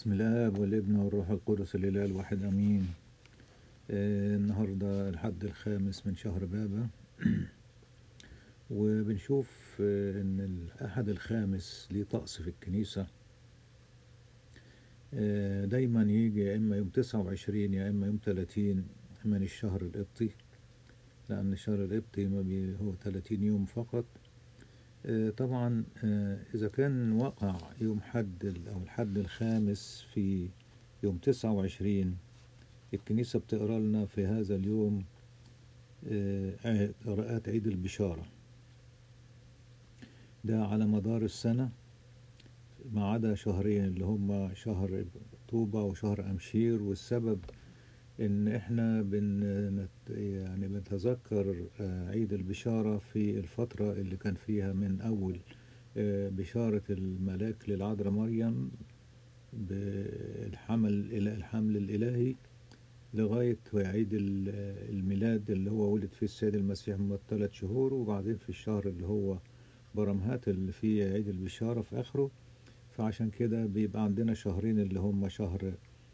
بسم الآب والابن والروح القدس الإله الواحد أمين آه النهاردة الحد الخامس من شهر بابا وبنشوف آه إن الأحد الخامس ليه طقس في الكنيسة آه دايما يجي يا إما يوم تسعة وعشرين يا إما يوم تلاتين من الشهر القبطي لأن الشهر القبطي ما بي هو تلاتين يوم فقط طبعا إذا كان وقع يوم حد أو الحد الخامس في يوم تسعة وعشرين الكنيسة بتقرأ لنا في هذا اليوم قراءات عيد البشارة ده على مدار السنة ما عدا شهرين اللي هما شهر طوبة وشهر أمشير والسبب ان احنا بن يعني بنتذكر عيد البشارة في الفترة اللي كان فيها من اول بشارة الملاك للعذراء مريم بالحمل الحمل الالهي لغاية عيد الميلاد اللي هو ولد فيه السيد المسيح من ثلاث شهور وبعدين في الشهر اللي هو برمهات اللي فيه عيد البشارة في اخره فعشان كده بيبقى عندنا شهرين اللي هم شهر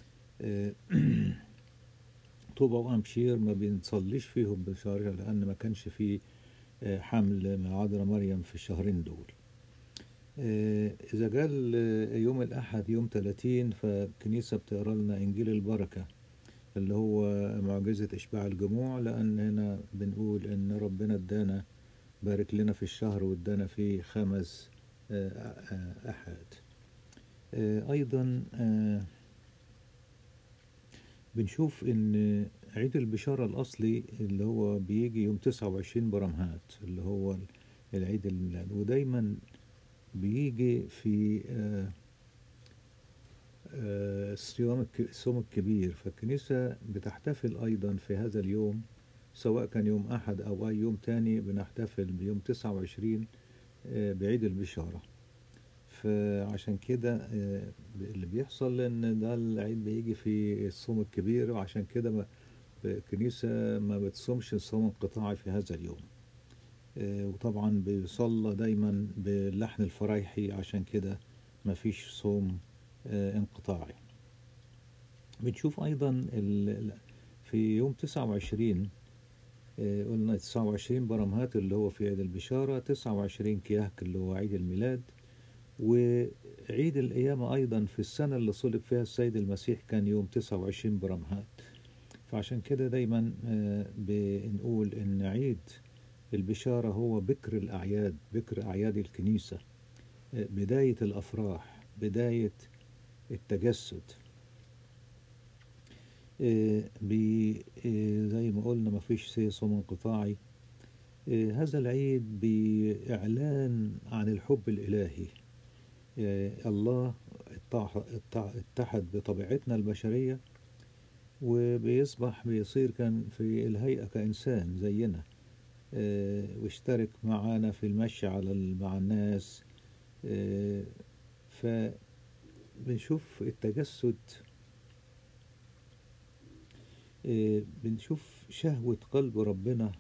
طوبة وأمشير ما بنصليش فيهم بشهر لأن ما كانش فيه حمل من عذراء مريم في الشهرين دول إذا جاء يوم الأحد يوم 30 فالكنيسة بتقرا لنا إنجيل البركة اللي هو معجزة إشباع الجموع لأن هنا بنقول إن ربنا ادانا بارك لنا في الشهر وادانا فيه خمس أحد أيضا بنشوف ان عيد البشارة الاصلي اللي هو بيجي يوم تسعة وعشرين برمهات اللي هو العيد الميلاد ودايما بيجي في الصيام الصوم الكبير فالكنيسة بتحتفل ايضا في هذا اليوم سواء كان يوم احد او اي يوم تاني بنحتفل بيوم تسعة وعشرين بعيد البشاره فعشان كده اللي بيحصل ان ده العيد بيجي في الصوم الكبير وعشان كده الكنيسة ما بتصومش الصوم القطاعي في هذا اليوم وطبعا بيصلى دايما باللحن الفرايحي عشان كده ما فيش صوم انقطاعي بنشوف ايضا في يوم تسعة وعشرين قلنا تسعة وعشرين برمهات اللي هو في عيد البشارة تسعة وعشرين كياك اللي هو عيد الميلاد وعيد القيامة أيضا في السنة اللي صلب فيها السيد المسيح كان يوم 29 برمهات فعشان كده دايما بنقول إن عيد البشارة هو بكر الأعياد بكر أعياد الكنيسة بداية الأفراح بداية التجسد زي ما قلنا مفيش صوم انقطاعي هذا العيد بإعلان عن الحب الإلهي الله اتحد بطبيعتنا البشرية وبيصبح بيصير كان في الهيئة كإنسان زينا واشترك معانا في المشي على مع الناس فبنشوف التجسد بنشوف شهوة قلب ربنا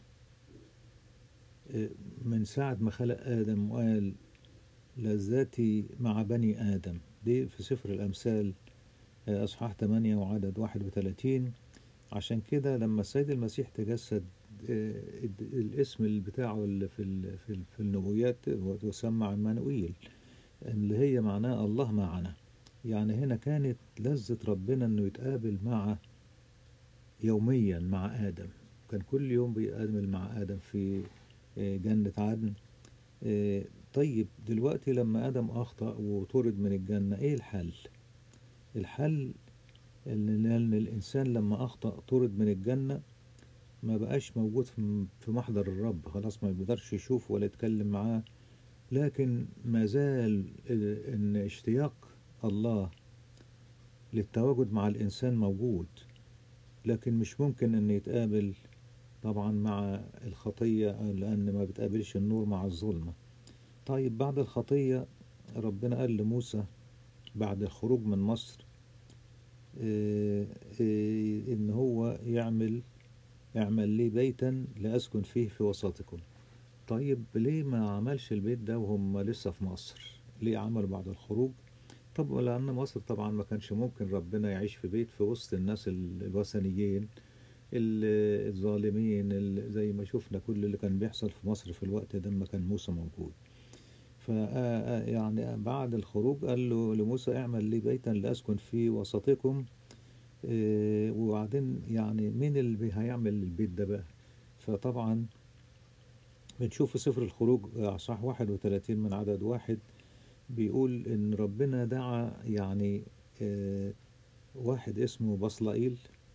من ساعة ما خلق آدم وقال لذاتي مع بني آدم دي في سفر الأمثال أصحاح 8 وعدد 31 عشان كده لما السيد المسيح تجسد الاسم بتاعه اللي في في النبويات وسمى عمانوئيل اللي هي معناه الله معنا يعني هنا كانت لذة ربنا انه يتقابل مع يوميا مع آدم كان كل يوم بيقابل مع آدم في جنة عدن طيب دلوقتي لما آدم أخطأ وطرد من الجنة إيه الحل؟ الحل إن الإنسان لما أخطأ طرد من الجنة ما بقاش موجود في محضر الرب خلاص ما بيقدرش يشوف ولا يتكلم معاه لكن ما زال إن اشتياق الله للتواجد مع الإنسان موجود لكن مش ممكن إن يتقابل طبعا مع الخطية لأن ما بتقابلش النور مع الظلمة طيب بعد الخطية ربنا قال لموسى بعد الخروج من مصر إيه إيه إن هو يعمل اعمل لي بيتا لأسكن فيه في وسطكم طيب ليه ما عملش البيت ده وهم لسه في مصر ليه عمل بعد الخروج طب لأن مصر طبعا ما كانش ممكن ربنا يعيش في بيت في وسط الناس ال- الوثنيين ال- الظالمين ال- زي ما شفنا كل اللي كان بيحصل في مصر في الوقت ده لما كان موسى موجود ف يعني بعد الخروج قال له لموسى اعمل لي بيتا لأسكن في وسطكم إيه، وبعدين يعني مين اللي بي- هيعمل البيت ده بقى فطبعا بنشوف في سفر الخروج أصحاح 31 من عدد واحد بيقول إن ربنا دعا يعني آه، واحد اسمه بصلائيل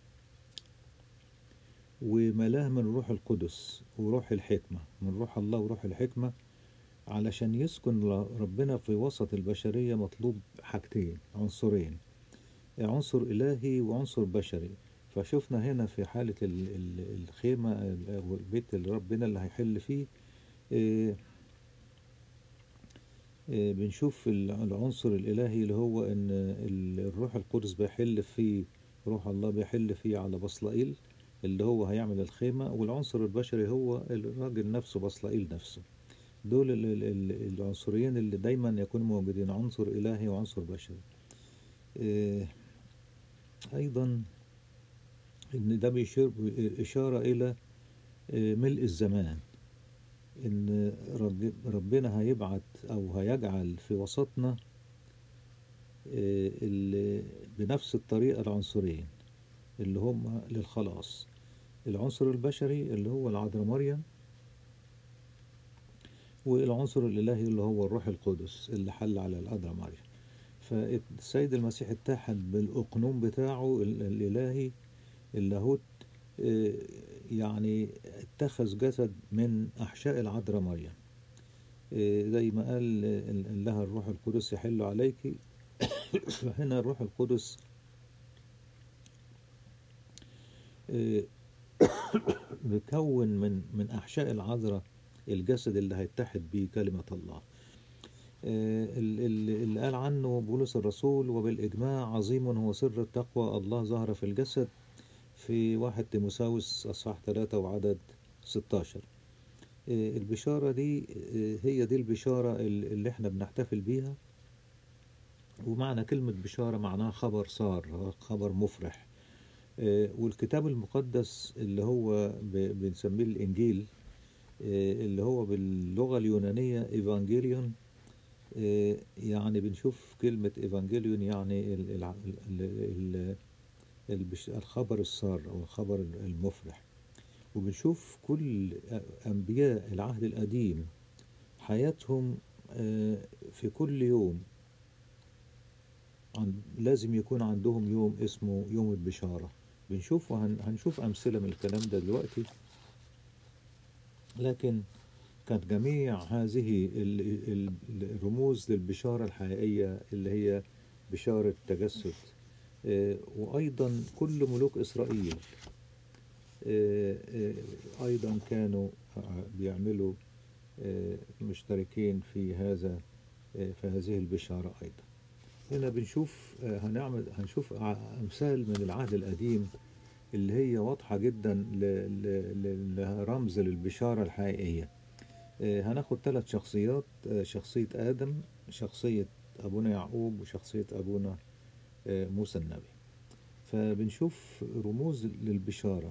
وملاه من روح القدس وروح الحكمة من روح الله وروح الحكمة علشان يسكن ل- ربنا في وسط البشرية مطلوب حاجتين عنصرين عنصر إلهي وعنصر بشري فشفنا هنا في حالة ال- ال- الخيمة ال- أو البيت اللي ربنا اللي هيحل فيه آه، آه، بنشوف ال- العنصر الإلهي اللي هو إن ال- الروح القدس بيحل فيه روح الله بيحل فيه على بصلائيل اللي هو هيعمل الخيمة والعنصر البشري هو الراجل نفسه بصلائيل نفسه دول ال- ال- ال- العنصرين اللي دايما يكونوا موجودين عنصر إلهي وعنصر بشري آه، أيضا إن ده بيشير إشارة إلى آه، ملء الزمان إن رب- ربنا هيبعت أو هيجعل في وسطنا آه، اللي بنفس الطريقة العنصرين اللي هم للخلاص العنصر البشري اللي هو العذراء مريم والعنصر الإلهي اللي هو الروح القدس اللي حل على العذراء مريم فالسيد المسيح اتحد بالأقنوم بتاعه ال- الإلهي اللاهوت آه، يعني اتخذ جسد من أحشاء العذراء مريم آه، زي ما قال آه، لها الروح القدس يحل عليك فهنا الروح القدس آه، بيكون من من أحشاء العذراء الجسد اللي هيتحد بيه كلمة الله آه، ال- ال- اللي قال عنه بولس الرسول وبالإجماع عظيم هو سر التقوى الله ظهر في الجسد في واحد تيموساوس أصحاح 3 وعدد 16 آه، البشارة دي آه، هي دي البشارة ال- اللي احنا بنحتفل بيها ومعنى كلمة بشارة معناها خبر صار خبر مفرح آه، والكتاب المقدس اللي هو ب- بنسميه الإنجيل آه، اللي هو باللغة اليونانية إيفانجيليون آه، يعني بنشوف كلمة إيفانجيليون يعني ال- ال- ال- ال- البش- الخبر السار أو الخبر المفرح وبنشوف كل أنبياء العهد القديم حياتهم آه، في كل يوم عن لازم يكون عندهم يوم اسمه يوم البشارة بنشوف وهن- هنشوف أمثلة من الكلام ده دلوقتي لكن كانت جميع هذه ال- ال- الرموز للبشارة الحقيقية اللي هي بشارة تجسد آه، وأيضا كل ملوك إسرائيل آه، آه، أيضا كانوا آه، بيعملوا آه، مشتركين في هذا آه، في هذه البشارة أيضا هنا بنشوف آه، هنعمل هنشوف ع- أمثال من العهد القديم اللي هي واضحة جدا ل- ل- ل- لها رمز للبشارة الحقيقية آه، هناخد ثلاث شخصيات آه، شخصية آدم شخصية أبونا يعقوب وشخصية أبونا آه، موسى النبي فبنشوف رموز للبشارة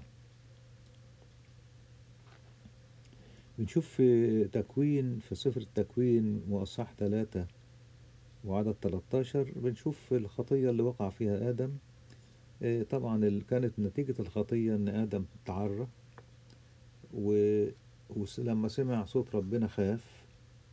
بنشوف في تكوين في سفر التكوين وأصحاح ثلاثة وعدد 13 بنشوف الخطية اللي وقع فيها آدم آه، طبعا ال- كانت نتيجة الخطية إن آدم تعرى و... ولما سمع صوت ربنا خاف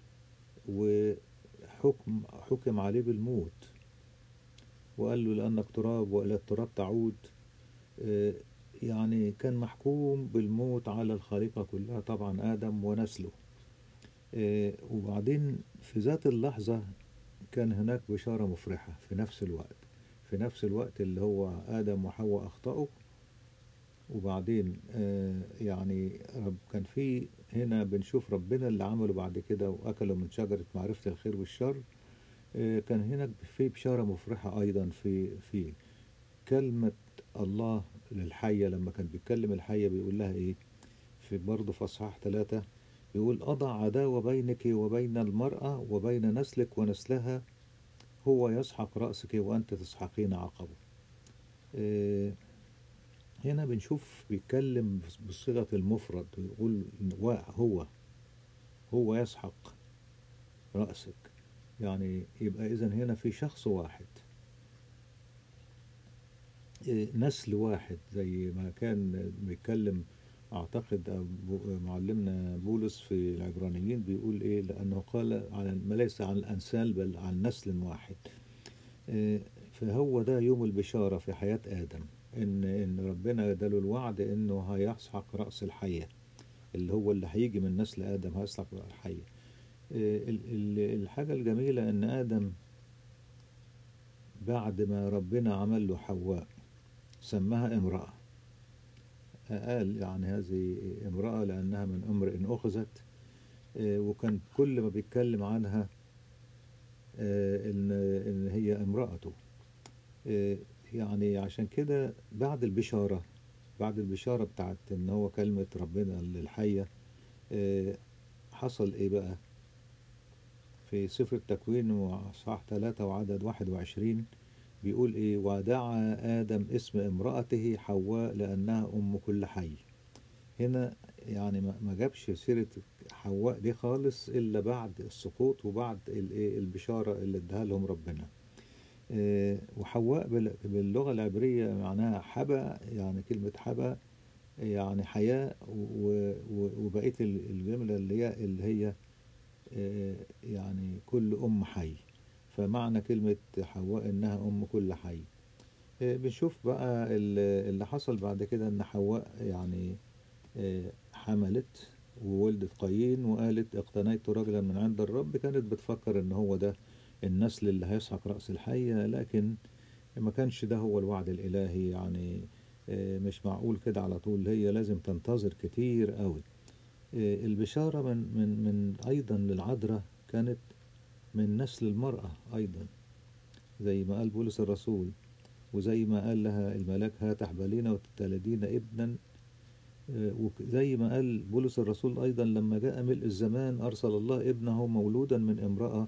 وحكم حكم عليه بالموت وقال له لأنك تراب وإلى التراب تعود آه، يعني كان محكوم بالموت على الخليقة كلها طبعا آدم ونسله آه، وبعدين في ذات اللحظة كان هناك بشارة مفرحة في نفس الوقت في نفس الوقت اللي هو آدم وحواء أخطأوا وبعدين آه، يعني رب كان في هنا بنشوف ربنا اللي عمله بعد كده وأكلوا من شجرة معرفة الخير والشر آه، كان هناك في بشارة مفرحة أيضا في في كلمة الله للحية لما كان بيتكلم الحية بيقول لها إيه في برضه في أصحاح ثلاثة يقول أضع عداوة بينك وبين المرأة وبين نسلك ونسلها هو يسحق رأسك وأنت تسحقين عقبه آه، هنا بنشوف بيتكلم بصيغة المفرد ويقول هو هو يسحق رأسك يعني يبقى إذا هنا في شخص واحد نسل واحد زي ما كان بيتكلم أعتقد معلمنا بولس في العبرانيين بيقول إيه لأنه قال على ما ليس عن الأنسال بل عن نسل واحد فهو ده يوم البشارة في حياة آدم إن إن ربنا اداله الوعد إنه هيسحق رأس الحية اللي هو اللي هيجي من نسل آدم هيسحق رأس الحية الحاجة الجميلة إن آدم بعد ما ربنا عمل له حواء سماها امرأة قال يعني هذه امرأة لأنها من امرئ أخذت وكان كل ما بيتكلم عنها إن إن هي امرأته يعني عشان كده بعد البشارة بعد البشارة بتاعت إن هو كلمة ربنا للحية حصل إيه بقى؟ في سفر التكوين وصح 3 وعدد 21 بيقول ايه ودعا آدم اسم امرأته حواء لأنها أم كل حي هنا يعني ما جابش سيرة حواء دي خالص إلا بعد السقوط وبعد البشارة اللي اداها لهم ربنا وحواء باللغة العبرية معناها حبا يعني كلمة حبا يعني حياة وبقية الجملة اللي هي اللي هي يعني كل أم حي فمعنى كلمة حواء إنها أم كل حي بنشوف بقى اللي حصل بعد كده إن حواء يعني حملت وولدت قايين وقالت اقتنيت رجلا من عند الرب كانت بتفكر إن هو ده النسل اللي هيسحق رأس الحية لكن ما كانش ده هو الوعد الإلهي يعني مش معقول كده على طول هي لازم تنتظر كتير قوي البشارة من من من أيضا للعذراء كانت من نسل المرأة أيضا زي ما قال بولس الرسول وزي ما قال لها الملاك ها تحبلين وتتلدين ابنا وزي ما قال بولس الرسول أيضا لما جاء ملء الزمان أرسل الله ابنه مولودا من امرأة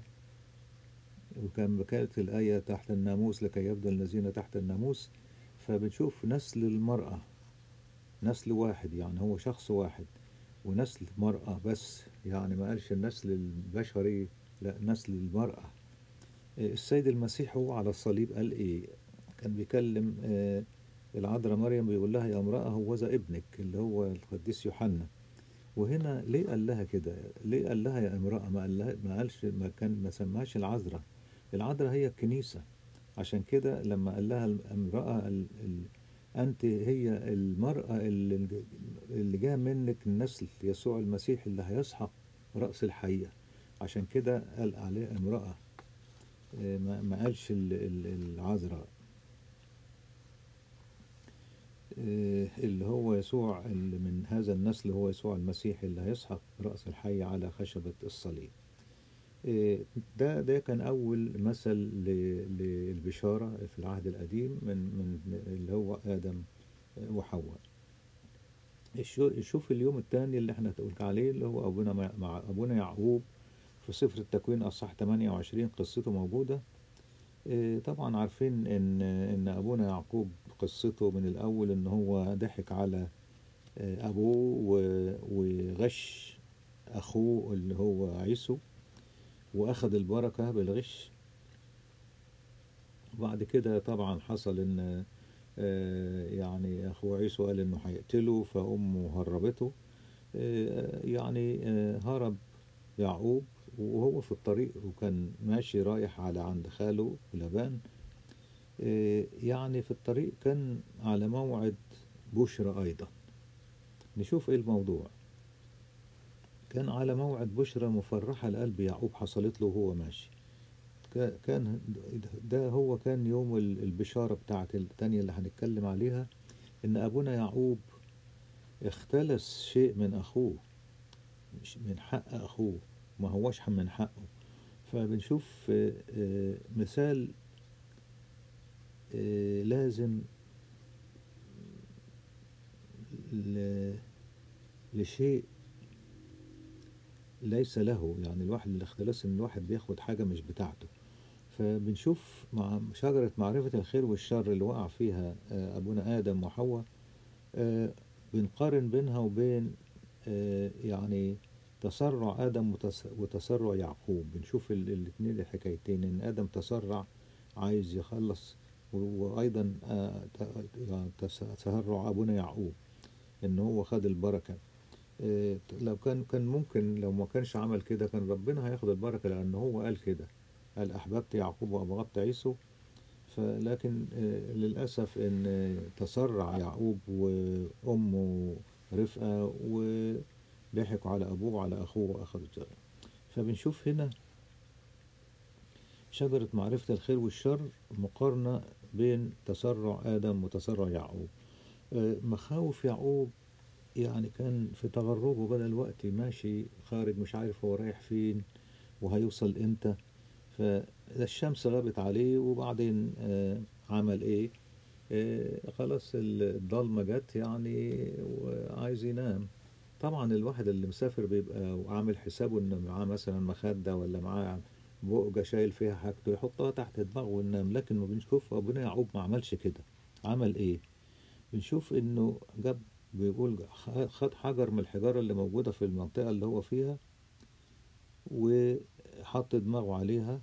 وكان كانت الآية تحت الناموس لكي يبدو الذين تحت الناموس فبنشوف نسل المرأة نسل واحد يعني هو شخص واحد ونسل مرأة بس يعني ما قالش النسل البشري لا نسل المرأة السيد المسيح هو على الصليب قال ايه كان بيكلم العذراء مريم بيقول لها يا امرأة هوذا ابنك اللي هو القديس يوحنا وهنا ليه قال لها كده ليه قال لها يا امرأة ما قال لها ما قالش ما كان ما سماش العذراء العذراء هي الكنيسة عشان كده لما قال لها الامرأة ال ال أنت هي المرأة اللي, اللي جاء منك النسل يسوع المسيح اللي هيسحق رأس الحية عشان كده قال عليه امرأة ما قالش العذراء اللي هو يسوع اللي من هذا النسل هو يسوع المسيح اللي هيسحق رأس الحي على خشبة الصليب ده ده كان أول مثل للبشارة في العهد القديم من من اللي هو آدم وحواء شوف اليوم الثاني اللي احنا تقول عليه اللي هو أبونا مع أبونا يعقوب في سفر التكوين أصح 28 قصته موجودة طبعا عارفين إن إن أبونا يعقوب قصته من الأول إن هو ضحك على أبوه وغش أخوه اللي هو عيسو وأخذ البركة بالغش وبعد كده طبعا حصل إن يعني أخوه عيسو قال إنه هيقتله فأمه هربته يعني هرب يعقوب وهو في الطريق وكان ماشي رايح على عند خاله لبان يعني في الطريق كان على موعد بشرى أيضا نشوف إيه الموضوع كان على موعد بشرى مفرحة لقلب يعقوب حصلت له وهو ماشي كان ده هو كان يوم البشارة بتاعت التانية اللي هنتكلم عليها إن أبونا يعقوب اختلس شيء من أخوه مش من حق أخوه ما هوش من حقه فبنشوف مثال لازم لشيء ليس له يعني الواحد الاختلاس ان الواحد بياخد حاجة مش بتاعته فبنشوف مع شجرة معرفة الخير والشر اللي وقع فيها آه، أبونا آدم وحواء آه، بنقارن بينها وبين آه، يعني تسرع آدم وتس- وتسرع يعقوب بنشوف ال- الاتنين الحكايتين إن آدم تسرع عايز يخلص و- وأيضا آه، ت- يعني تس- تسرع أبونا يعقوب إن هو خد البركة آه، لو كان كان ممكن لو ما كانش عمل كده كان ربنا هياخد البركة لأن هو قال كده قال أحببت يعقوب وأبغضت عيسو فلكن آه، للأسف إن آه، تسرع يعقوب وأمه رفقة وضحكوا على أبوه وعلى أخوه وأخذوا الزرع فبنشوف هنا شجرة معرفة الخير والشر مقارنة بين تسرع آدم وتسرع يعقوب آه، مخاوف يعقوب يعني كان في تغربه بدل الوقت ماشي خارج مش عارف هو رايح فين وهيوصل امتى فالشمس غابت عليه وبعدين آه، عمل ايه آه، خلاص الضلمة جت يعني وعايز ينام طبعا الواحد اللي مسافر بيبقى وعامل حسابه ان معاه مثلا مخدة ولا معاه بؤجة شايل فيها حاجته يحطها تحت دماغه وينام لكن ما بنشوف ابونا يعقوب ما عملش كده عمل ايه بنشوف انه جاب بيقول خد حجر من الحجارة اللي موجودة في المنطقة اللي هو فيها وحط دماغه عليها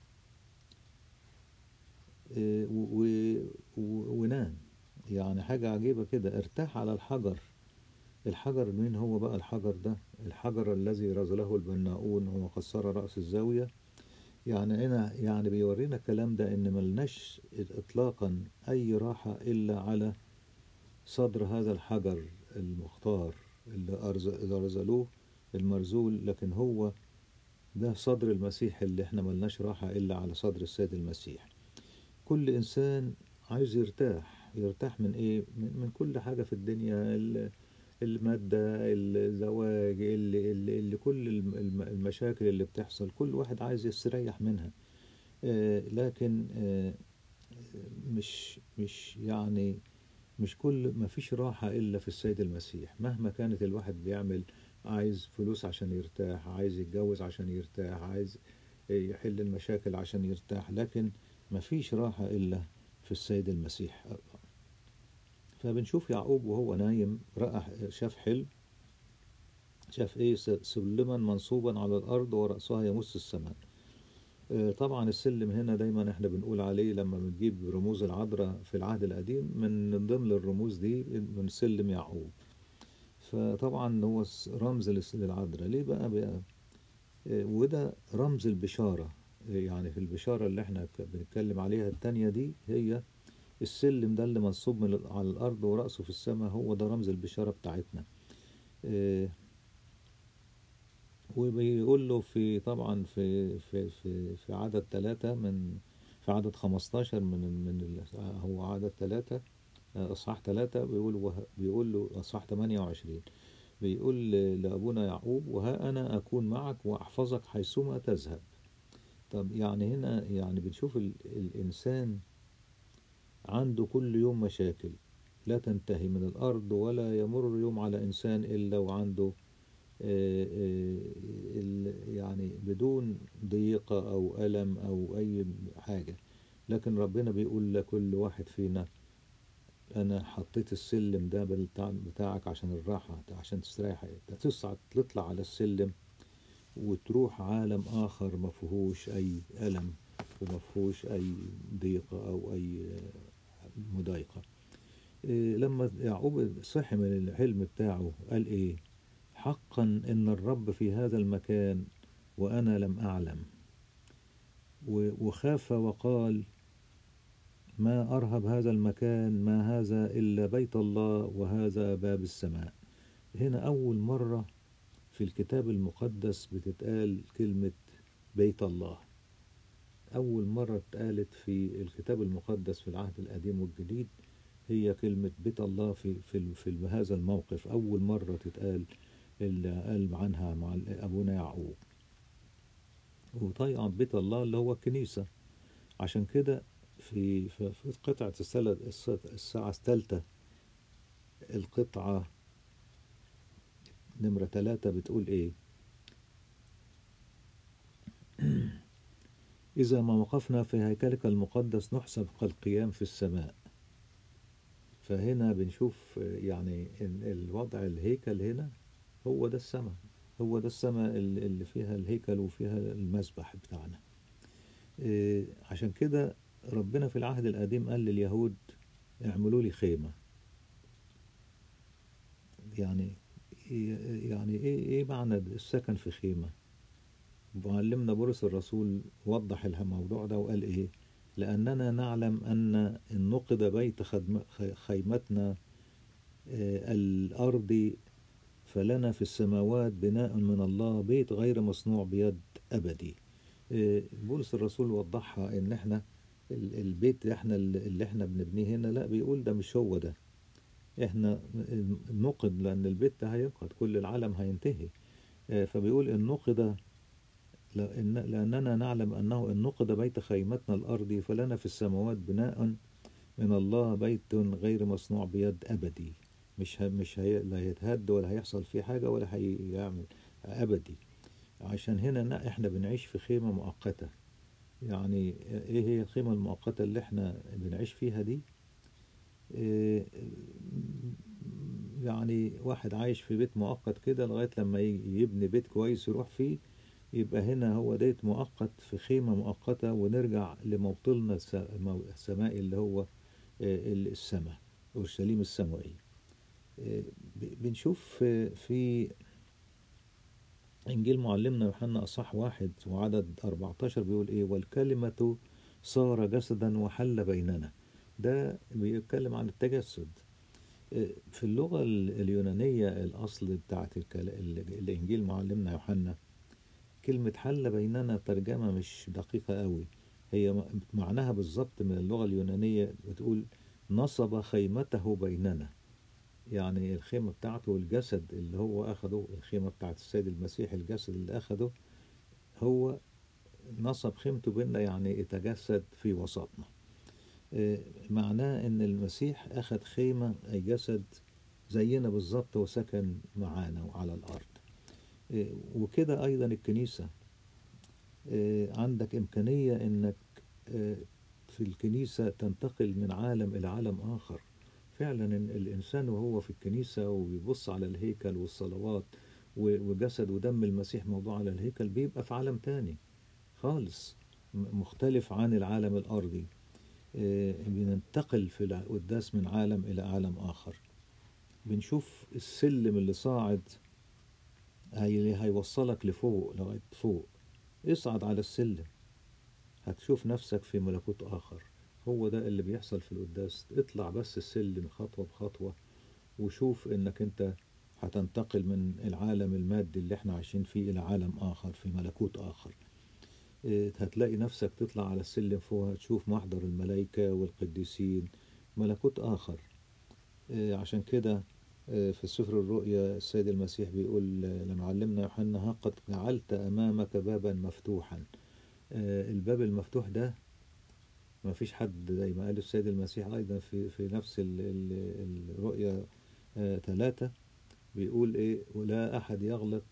إيه، و- و- و- ونام يعني حاجة عجيبة كده ارتاح على الحجر الحجر مين هو بقى الحجر ده الحجر الذي رزله البناؤون هو قصر رأس الزاوية يعني هنا يعني بيورينا الكلام ده ان ملناش اطلاقا اي راحة الا على صدر هذا الحجر المختار اللي أرز- اللي رزلوه المرزول لكن هو ده صدر المسيح اللي احنا ملناش راحة إلا على صدر السيد المسيح كل إنسان عايز يرتاح يرتاح من إيه؟ من, من كل حاجة في الدنيا ال- المادة الزواج اللي, اللي, اللي كل الم- الم- المشاكل اللي بتحصل كل واحد عايز يستريح منها آه، لكن آه، مش مش يعني مش كل ما فيش راحة إلا في السيد المسيح مهما كانت الواحد بيعمل عايز فلوس عشان يرتاح عايز يتجوز عشان يرتاح عايز يحل المشاكل عشان يرتاح لكن ما فيش راحة إلا في السيد المسيح فبنشوف يعقوب وهو نايم رأى شاف حلم شاف ايه س- سلما منصوبا على الأرض ورأسها يمس السماء آه، طبعا السلم هنا دايما احنا بنقول عليه لما بنجيب رموز العذراء في العهد القديم من ضمن الرموز دي من سلم يعقوب فطبعا هو س- رمز لس- للعذراء ليه بقى, بقى آه، وده رمز البشارة آه، يعني في البشارة اللي احنا ك- بنتكلم عليها التانية دي هي السلم ده اللي منصوب من ال- على الأرض ورأسه في السماء هو ده رمز البشارة بتاعتنا آه، وبيقول له في طبعا في في في في عدد ثلاثة من في عدد 15 من من ال- هو عدد ثلاثة اصحاح ثلاثة بيقول وه- بيقول له اصحاح 28 بيقول ل- لابونا يعقوب وها انا اكون معك واحفظك حيثما تذهب طب يعني هنا يعني بنشوف ال الانسان عنده كل يوم مشاكل لا تنتهي من الارض ولا يمر يوم على انسان الا وعنده آه، آه، ال- يعني بدون ضيقة أو ألم أو أي حاجة لكن ربنا بيقول لكل واحد فينا أنا حطيت السلم ده بتاع- بتاعك عشان الراحة عشان تستريح تصعد تطلع على السلم وتروح عالم آخر ما فيهوش أي ألم وما فيهوش أي ضيقة أو أي آه، مضايقة إيه، لما يعقوب صحي من الحلم بتاعه قال ايه حقا ان الرب في هذا المكان وانا لم اعلم و- وخاف وقال ما ارهب هذا المكان ما هذا الا بيت الله وهذا باب السماء هنا اول مره في الكتاب المقدس بتتقال كلمه بيت الله اول مره اتقالت في الكتاب المقدس في العهد القديم والجديد هي كلمة بيت الله في في في هذا الموقف أول مرة تتقال اللي قال عنها مع أبونا يعقوب وطبعا بيت الله اللي هو الكنيسة عشان كده في في في قطعة السنة الساعة الثالثة القطعة نمرة ثلاثة بتقول إيه إذا ما وقفنا في هيكلك المقدس نحسب كالقيام في السماء فهنا بنشوف يعني ال- الوضع الهيكل هنا هو ده السماء هو ده السماء ال- اللي فيها الهيكل وفيها المسبح بتاعنا إيه، عشان كده ربنا في العهد القديم قال لليهود اعملوا لي خيمة يعني يعني ايه ايه معنى السكن في خيمة معلمنا بولس الرسول وضح الموضوع ده وقال ايه لأننا نعلم أن إن نقض بيت خدم- خ- خيمتنا آه، الأرض فلنا في السماوات بناء من الله بيت غير مصنوع بيد أبدي آه، بولس الرسول وضحها إن إحنا ال- البيت اللي إحنا اللي إحنا بنبنيه هنا لا بيقول ده مش هو ده إحنا نقض لأن البيت ده هينقض كل العالم هينتهي آه، فبيقول إن نقض لأن لأننا نعلم أنه إن نقض بيت خيمتنا الأرضي فلنا في السماوات بناء من الله بيت غير مصنوع بيد أبدي مش ه... مش هي... لا هيتهد ولا هيحصل فيه حاجة ولا هيعمل أبدي عشان هنا ن- إحنا بنعيش في خيمة مؤقتة يعني إيه هي الخيمة المؤقتة اللي إحنا بنعيش فيها دي إيه، يعني واحد عايش في بيت مؤقت كده لغاية لما ي- يبني بيت كويس يروح فيه يبقى هنا هو ديت مؤقت في خيمة مؤقتة ونرجع لموطننا الس- مو- السمائي اللي هو آه، السماء أورشليم السمائي آه، ب- بنشوف آه، في إنجيل معلمنا يوحنا أصح واحد وعدد 14 بيقول إيه والكلمة صار جسدا وحل بيننا ده بيتكلم عن التجسد آه، في اللغة ال- اليونانية الأصل بتاعت الكل- ال- الإنجيل معلمنا يوحنا كلمة حل بيننا ترجمة مش دقيقة قوي هي م- معناها بالظبط من اللغة اليونانية بتقول نصب خيمته بيننا يعني الخيمة بتاعته الجسد اللي هو أخده الخيمة بتاعت السيد المسيح الجسد اللي أخده هو نصب خيمته بيننا يعني اتجسد في وسطنا آه، معناه ان المسيح اخذ خيمة اي جسد زينا بالظبط وسكن معانا وعلى الارض آه، وكده ايضا الكنيسة آه، عندك امكانية انك آه، في الكنيسة تنتقل من عالم الى عالم اخر فعلا إن الانسان وهو في الكنيسة وبيبص على الهيكل والصلوات و- وجسد ودم المسيح موضوع على الهيكل بيبقى في عالم تاني خالص م- مختلف عن العالم الارضي آه، بننتقل في القداس من عالم إلى عالم آخر بنشوف السلم اللي صاعد هي هيوصلك لفوق لغاية فوق اصعد على السلم هتشوف نفسك في ملكوت آخر هو ده اللي بيحصل في القداس اطلع بس السلم خطوة بخطوة وشوف انك انت هتنتقل من العالم المادي اللي احنا عايشين فيه إلى عالم آخر في ملكوت آخر إيه، هتلاقي نفسك تطلع على السلم فوق هتشوف محضر الملائكة والقديسين ملكوت آخر إيه، عشان كده إيه، في سفر الرؤيا السيد المسيح بيقول آه، لما علمنا يوحنا ها قد جعلت أمامك بابا مفتوحا آه، الباب المفتوح ده ما فيش حد زي ما قال السيد المسيح أيضا في في نفس ال- ال- الرؤيا آه، ثلاثة بيقول إيه ولا أحد يغلق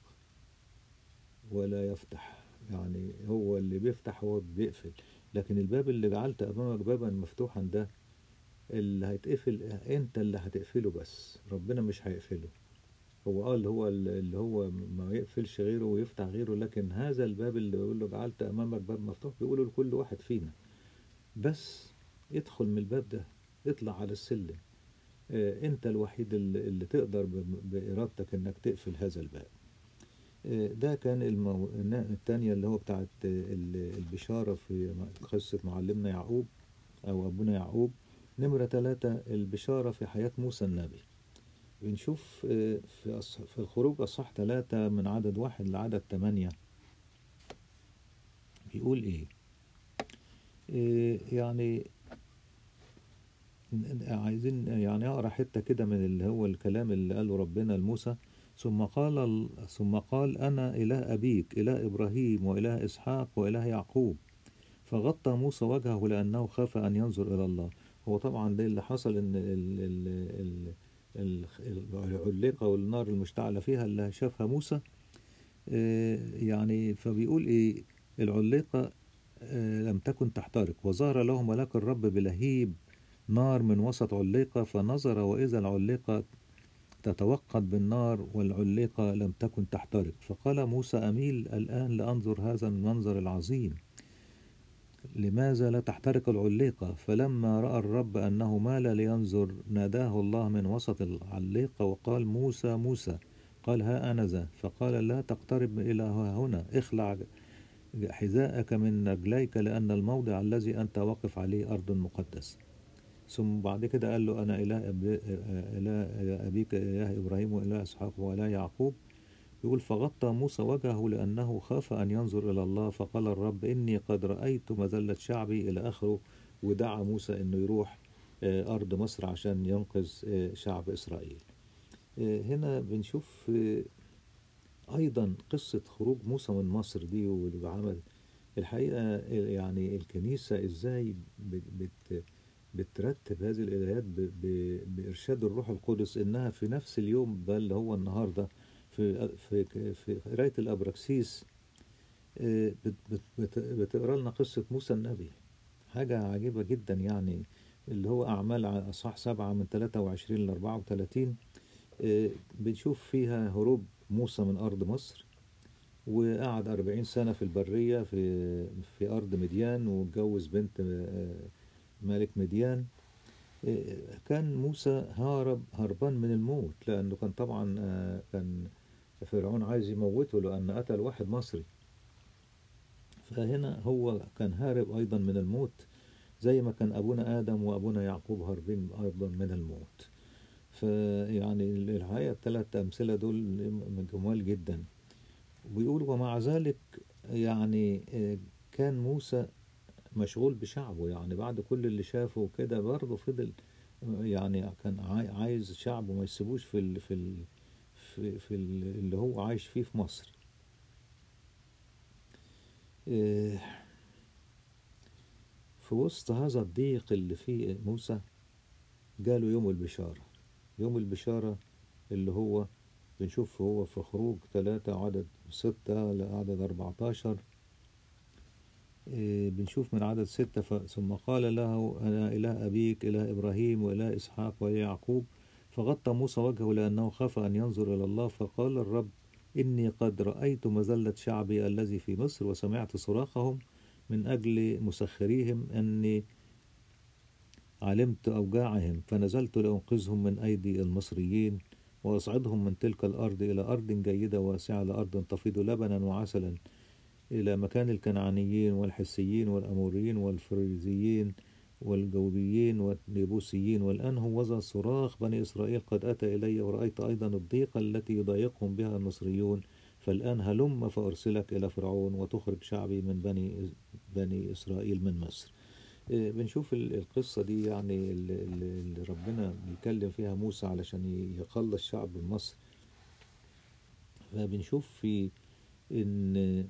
ولا يفتح يعني هو اللي بيفتح هو بيقفل لكن الباب اللي جعلت أمامك بابا مفتوحا ده اللي هيتقفل أنت اللي هتقفله بس ربنا مش هيقفله هو اه اللي هو اللي هو ما يقفلش غيره ويفتح غيره لكن هذا الباب اللي بيقول له جعلت أمامك باب مفتوح بيقوله لكل واحد فينا بس ادخل من الباب ده اطلع على السلم آه، انت الوحيد اللي اللي تقدر ب- بإرادتك انك تقفل هذا الباب آه، ده كان المو... النا- التانية اللي هو بتاعت آه، ال- البشارة في م- قصة معلمنا يعقوب أو أبونا يعقوب نمرة ثلاثة البشارة في حياة موسى النبي بنشوف آه، في أص... في الخروج أصح ثلاثة من عدد واحد لعدد ثمانية بيقول إيه؟ إيه يعني ن- عايزين يعني اقرا حته كده من اللي هو الكلام اللي قاله ربنا لموسى ثم قال ال- ثم قال انا اله ابيك اله ابراهيم واله اسحاق واله يعقوب فغطى موسى وجهه لانه خاف ان ينظر الى الله هو طبعا ده اللي حصل ان ال ال ال ال- العليقه والنار المشتعله فيها اللي شافها موسى آه، يعني فبيقول ايه العليقه آه، لم تكن تحترق وظهر له ملاك الرب بلهيب نار من وسط علقة فنظر وإذا العلقة تتوقد بالنار والعليقة لم تكن تحترق فقال موسى أميل الآن لأنظر هذا المنظر العظيم لماذا لا تحترق العليقة فلما رأى الرب أنه مال لينظر ناداه الله من وسط العليقة وقال موسى موسى قال ها أنا ذا فقال لا تقترب إلى ها هنا اخلع حذاءك من رجليك لأن الموضع الذي أنت واقف عليه أرض مقدس ثم بعد كده قال له أنا إله, أب... إله أبيك إله إبراهيم وإله إسحاق وإله يعقوب يقول فغطى موسى وجهه لأنه خاف أن ينظر إلى الله فقال الرب إني قد رأيت مذلة شعبي إلى آخره ودعا موسى إنه يروح آه، أرض مصر عشان ينقذ آه، شعب إسرائيل آه، هنا بنشوف آه، أيضا قصة خروج موسى من مصر دي والعمل الحقيقة يعني الكنيسة إزاي بت بت بترتب هذه الإلهيات ب- ب- بإرشاد الروح القدس إنها في نفس اليوم ده اللي هو النهاردة في في في قراية الأبراكسيس آه، بت- بت- بت- بتقرا لنا قصة موسى النبي حاجة عجيبة جدا يعني اللي هو أعمال ع- أصحاح سبعة من 23 ل 34 آه، بنشوف فيها هروب موسى من أرض مصر وقعد أربعين سنة في البرية في في أرض مديان واتجوز بنت آه، ملك مديان آه، كان موسى هارب هربان من الموت لأنه كان طبعا آه، كان فرعون عايز يموته لأن قتل واحد مصري فهنا هو كان هارب أيضا من الموت زي ما كان أبونا آدم وأبونا يعقوب هاربين أيضا من الموت فيعني الحقيقة الثلاث أمثلة دول جمال جدا ويقول ومع ذلك يعني آه، كان موسى مشغول بشعبه يعني بعد كل اللي شافه كده برضه فضل يعني كان عاي- عايز شعبه ما يسيبوش في ال في ال في, في ال اللي هو عايش فيه في مصر آه، في وسط هذا الضيق اللي فيه موسى جاله يوم البشارة يوم البشارة اللي هو بنشوف هو في خروج ثلاثة عدد ستة لعدد أربعتاشر إيه، بنشوف من عدد ستة ف- ثم قال له أنا إله أبيك إله إبراهيم وإله إسحاق وإله يعقوب فغطى موسى وجهه لأنه خاف أن ينظر إلى الله فقال الرب إني قد رأيت مذلة شعبي الذي في مصر وسمعت صراخهم من أجل مسخريهم أني علمت أوجاعهم فنزلت لأنقذهم من أيدي المصريين وأصعدهم من تلك الأرض إلى أرض جيدة واسعة لأرض تفيض لبنا وعسلا إلى مكان الكنعانيين والحسيين والأموريين والفريزيين والجوبيين والنيبوسيين والآن هوذا صراخ بني إسرائيل قد أتى إلي ورأيت أيضا الضيقة التي يضايقهم بها المصريون فالآن هلم فأرسلك إلى فرعون وتخرج شعبي من بني بني إسرائيل من مصر إيه، بنشوف ال- القصة دي يعني اللي اللي ربنا بيكلم فيها موسى علشان ي- يخلص شعب مصر فبنشوف في إن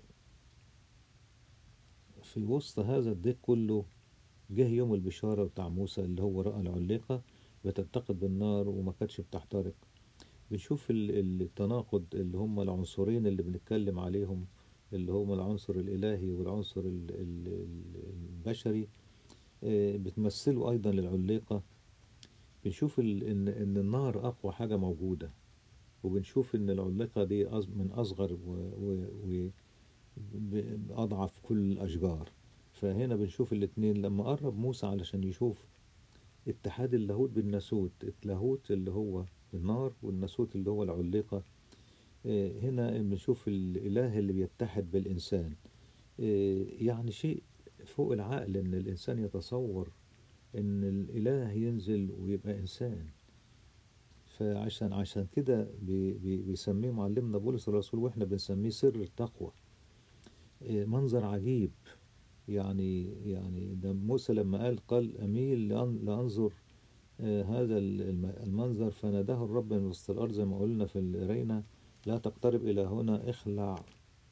في وسط هذا الضيق كله جه يوم البشارة بتاع موسى اللي هو رأى العليقة بتتقد بالنار وما كانتش بتحترق بنشوف ال- التناقض اللي هم العنصرين اللي بنتكلم عليهم اللي هم العنصر الإلهي والعنصر ال- ال- ال- البشري آه، بتمثلوا أيضا للعليقة بنشوف ال- إن إن النار أقوى حاجة موجودة وبنشوف إن العليقة دي أص- من أصغر و, و, و ب- أضعف كل الأشجار فهنا بنشوف الاتنين لما قرب موسى علشان يشوف اتحاد اللاهوت بالناسوت اللاهوت اللي هو النار والناسوت اللي هو العليقة آه، هنا بنشوف الإله اللي بيتحد بالإنسان آه، يعني شيء فوق العقل إن الإنسان يتصور إن الإله ينزل ويبقى إنسان فعشان عشان كده بي- بي- بيسميه معلمنا بولس الرسول واحنا بنسميه سر التقوى إيه، منظر عجيب يعني يعني ده موسى لما قال قال أميل لأن- لأنظر آه، هذا ال- الم- المنظر فناداه الرب من وسط الأرض زي ما قلنا في الرينة لا تقترب إلى هنا اخلع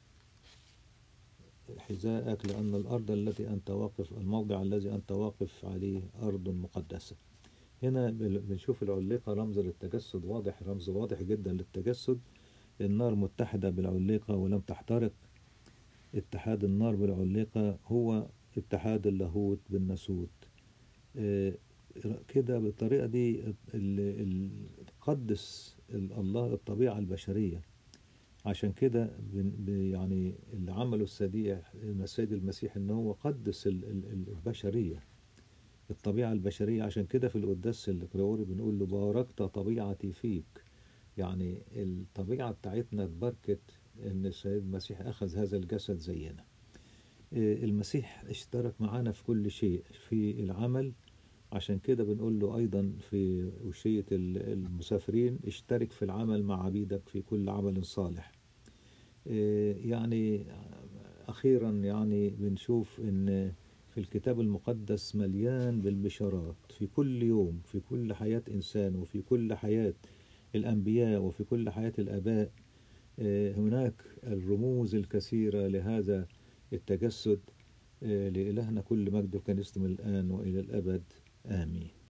حذاءك لأن الأرض التي أنت واقف الموضع الذي أنت واقف عليه أرض مقدسة هنا بل- بنشوف العليقة رمز للتجسد واضح رمز واضح جدا للتجسد النار متحدة بالعليقة ولم تحترق اتحاد النار بالعليقة هو اتحاد اللاهوت بالناسوت آه، كده بالطريقة دي ال- ال- قدس ال- الله الطبيعة البشرية عشان كده بن- ب- يعني اللي عمله السيد السيد المسيح ان هو قدس ال- ال- البشرية الطبيعة البشرية عشان كده في القداس الكريوري بنقول له باركت طبيعتي فيك يعني الطبيعة بتاعتنا اتبركت ان السيد المسيح اخذ هذا الجسد زينا إيه، المسيح اشترك معانا في كل شيء في العمل عشان كده بنقول له أيضا في وشية ال- المسافرين اشترك في العمل مع عبيدك في كل عمل صالح إيه، يعني أخيرا يعني بنشوف إن في الكتاب المقدس مليان بالبشارات في كل يوم في كل حياة إنسان وفي كل حياة الأنبياء وفي كل حياة الآباء إيه، هناك الرموز الكثيرة لهذا التجسد إيه، لإلهنا كل مجد وكنيسة من الآن وإلى الأبد آمين